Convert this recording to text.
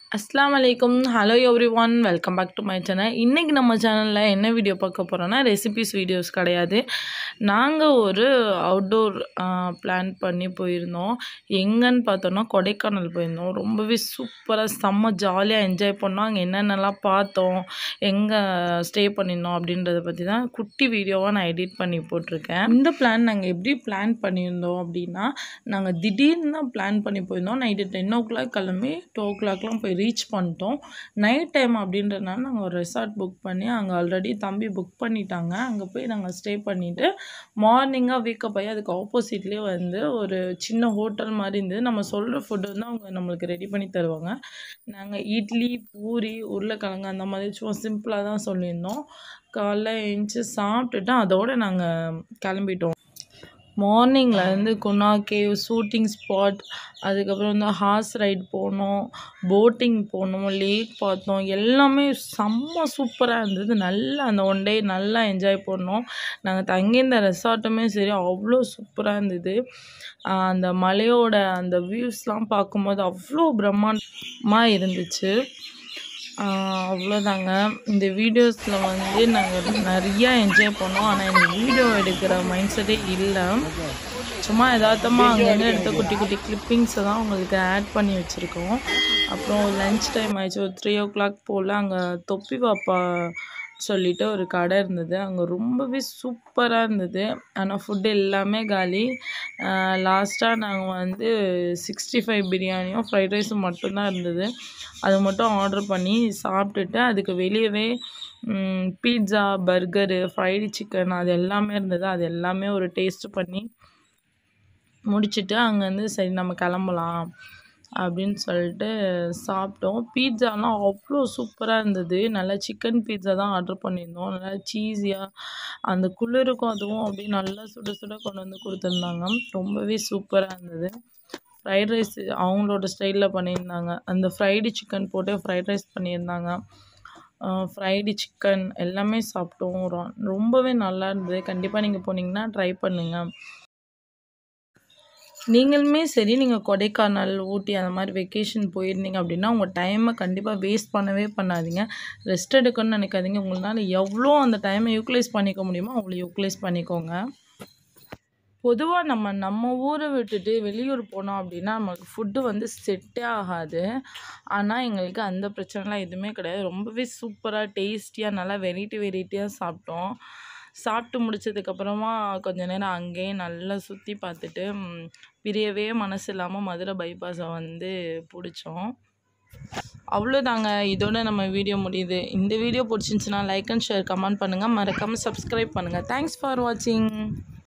அஸ்ஸலாமு அலைக்கும் hello everyone welcome back to my channel இன்றைக்கி நம்ம சேனலில் என்ன வீடியோ பார்க்க போகிறோன்னா ரெசிபிஸ் வீடியோஸ் கிடையாது நாங்கள் ஒரு அவுட்டோர் பிளான் பண்ணி போயிருந்தோம் எங்கன்னு பார்த்தோன்னா கொடைக்கானல் போயிருந்தோம் ரொம்பவே சூப்பராக செம்ம ஜாலியாக என்ஜாய் பண்ணோம் அங்கே என்னென்னலாம் பார்த்தோம் எங்கே ஸ்டே பண்ணியிருந்தோம் அப்படின்றத பற்றி தான் குட்டி வீடியோவாக நான் எடிட் பண்ணி போட்டிருக்கேன் இந்த பிளான் நாங்கள் எப்படி பிளான் பண்ணியிருந்தோம் அப்படின்னா நாங்கள் திடீர்னு தான் பிளான் பண்ணி போயிருந்தோம் நைட்டு டென் ஓ கிளாக் கிளம்பி டூ ஓ கிளாக்லாம் போய் ரீச் பண்ணிட்டோம் நைட் டைம் அப்படின்றதுனால நாங்கள் ஒரு ரெசார்ட் புக் பண்ணி அங்கே ஆல்ரெடி தம்பி புக் பண்ணிட்டாங்க அங்கே போய் நாங்கள் ஸ்டே பண்ணிவிட்டு மார்னிங்காக வீக்கப் ஆகி அதுக்கு ஆப்போசிட்லேயே வந்து ஒரு சின்ன ஹோட்டல் மாதிரி இருந்தது நம்ம சொல்கிற ஃபுட்டு வந்து அவங்க நம்மளுக்கு ரெடி பண்ணி தருவாங்க நாங்கள் இட்லி பூரி உருளைக்கிழங்கு அந்த மாதிரி சும்மா சிம்பிளாக தான் சொல்லியிருந்தோம் காலைல எழுந்துச்சி சாப்பிட்டுட்டு அதோடு நாங்கள் கிளம்பிட்டோம் மார்னிங்கில் இருந்து குணா கேவ் ஷூட்டிங் ஸ்பாட் அதுக்கப்புறம் வந்து ஹார்ஸ் ரைட் போனோம் போட்டிங் போனோம் லேக் பார்த்தோம் எல்லாமே செம்ம சூப்பராக இருந்தது நல்லா அந்த ஒன் டே நல்லா என்ஜாய் பண்ணோம் நாங்கள் தங்கியிருந்த ரெசார்ட்டுமே சரி அவ்வளோ சூப்பராக இருந்தது ஆஹ் அந்த மலையோட அந்த வியூஸ்லாம் பார்க்கும்போது அவ்வளோ பிரம்மாண்டமாக இருந்துச்சு ஆஹ் அவ்வளோதாங்க இந்த வீடியோஸில் வந்து நாங்கள் நிறையா என்ஜாய் பண்ணோம் ஆனால் எனக்கு வீடியோ எடுக்கிற மைண்ட் செட்டே இல்லை சும்மா யதார்த்தமாக அங்கங்கே எடுத்த குட்டி குட்டி கிளிப்பிங்ஸை தான் உங்களுக்கு ஆட் பண்ணி வச்சுருக்கோம் அப்புறம் லன்ச் டைம் ஆயிடுச்சு ஒரு த்ரீ ஓ கிளாக் போல் அங்கே தொப்பி பாப்பா சொல்லிட்டு ஒரு கடை இருந்தது அங்கே ரொம்பவே சூப்பராக இருந்தது ஆனால் ஃபுட்டு எல்லாமே காலி லாஸ்ட்டாக நாங்கள் வந்து சிக்ஸ்டி ஃபைவ் பிரியாணியும் ஃப்ரைட் ரைஸும் மட்டும்தான் இருந்தது அது மட்டும் ஆர்டர் பண்ணி சாப்பிட்டுட்டு அதுக்கு வெளியவே பீட்சா பர்கரு ஃப்ரைடு சிக்கன் அது எல்லாமே இருந்தது அது எல்லாமே ஒரு டேஸ்ட் பண்ணி முடிச்சுட்டு அங்கேருந்து சரி நம்ம கிளம்பலாம் அப்படின்னு சொல்லிட்டு சாப்பிட்டோம் பீட்சாலாம் அவ்வளோ சூப்பராக இருந்தது நல்லா சிக்கன் பீட்சா தான் ஆர்டர் பண்ணியிருந்தோம் நல்லா சீஸியாக அந்த குளிருக்கும் அதுவும் அப்படியே நல்லா சுட சுட கொண்டு வந்து கொடுத்துருந்தாங்க ரொம்பவே சூப்பராக இருந்தது ஃப்ரைட் ரைஸ் அவங்களோட ஸ்டைலில் பண்ணியிருந்தாங்க அந்த ஃப்ரைடு சிக்கன் போட்டு ஃப்ரைட் ரைஸ் பண்ணியிருந்தாங்க ஃப்ரைடு சிக்கன் எல்லாமே சாப்பிட்டோம் ரொ- ரொம்பவே நல்லா இருந்தது கண்டிப்பாக நீங்கள் போனீங்கன்னா ட்ரை பண்ணுங்கள் நீங்களுமே சரி நீங்கள் கொடைக்கானல் ஊட்டி அந்த மாதிரி வெக்கேஷன் போயிருந்தீங்க அப்படின்னா உங்கள் டைமை கண்டிப்பாக வேஸ்ட் பண்ணவே பண்ணாதீங்க ரெஸ்ட் எடுக்கணும்னு நினைக்காதீங்க உங்களால் எவ்வளோ அந்த டைமை யூட்டிலைஸ் பண்ணிக்க முடியுமோ அவ்வளோ யூட்டிலைஸ் பண்ணிக்கோங்க பொதுவாக நம்ம நம்ம ஊரை விட்டுட்டு வெளியூர் போனோம் அப்படின்னா நமக்கு ஃபுட்டு வந்து செட்டே ஆகாது ஆனால் எங்களுக்கு அந்த பிரச்சனைலாம் எதுவுமே கிடையாது ரொம்பவே சூப்பராக டேஸ்டியாக நல்லா வெரைட்டி வெரைட்டியாக சாப்பிட்டோம் சாப்பிட்டு முடிச்சதுக்கப்புறமா கொஞ்ச நேரம் அங்கேயே நல்லா சுற்றி பார்த்துட்டு ம், பிரியவே மனசு இல்லாமல் மதுரை பைபாஸை வந்து பிடிச்சோம் அவ்வளோதாங்க இதோட நம்ம வீடியோ முடியுது இந்த வீடியோ பிடிச்சிருந்துச்சுன்னா லைக் அண்ட் ஷேர் கமெண்ட் பண்ணுங்கள் மறக்காமல் சப்ஸ்கிரைப் பண்ணுங்கள் தேங்க்ஸ் ஃபார் வாட்சிங்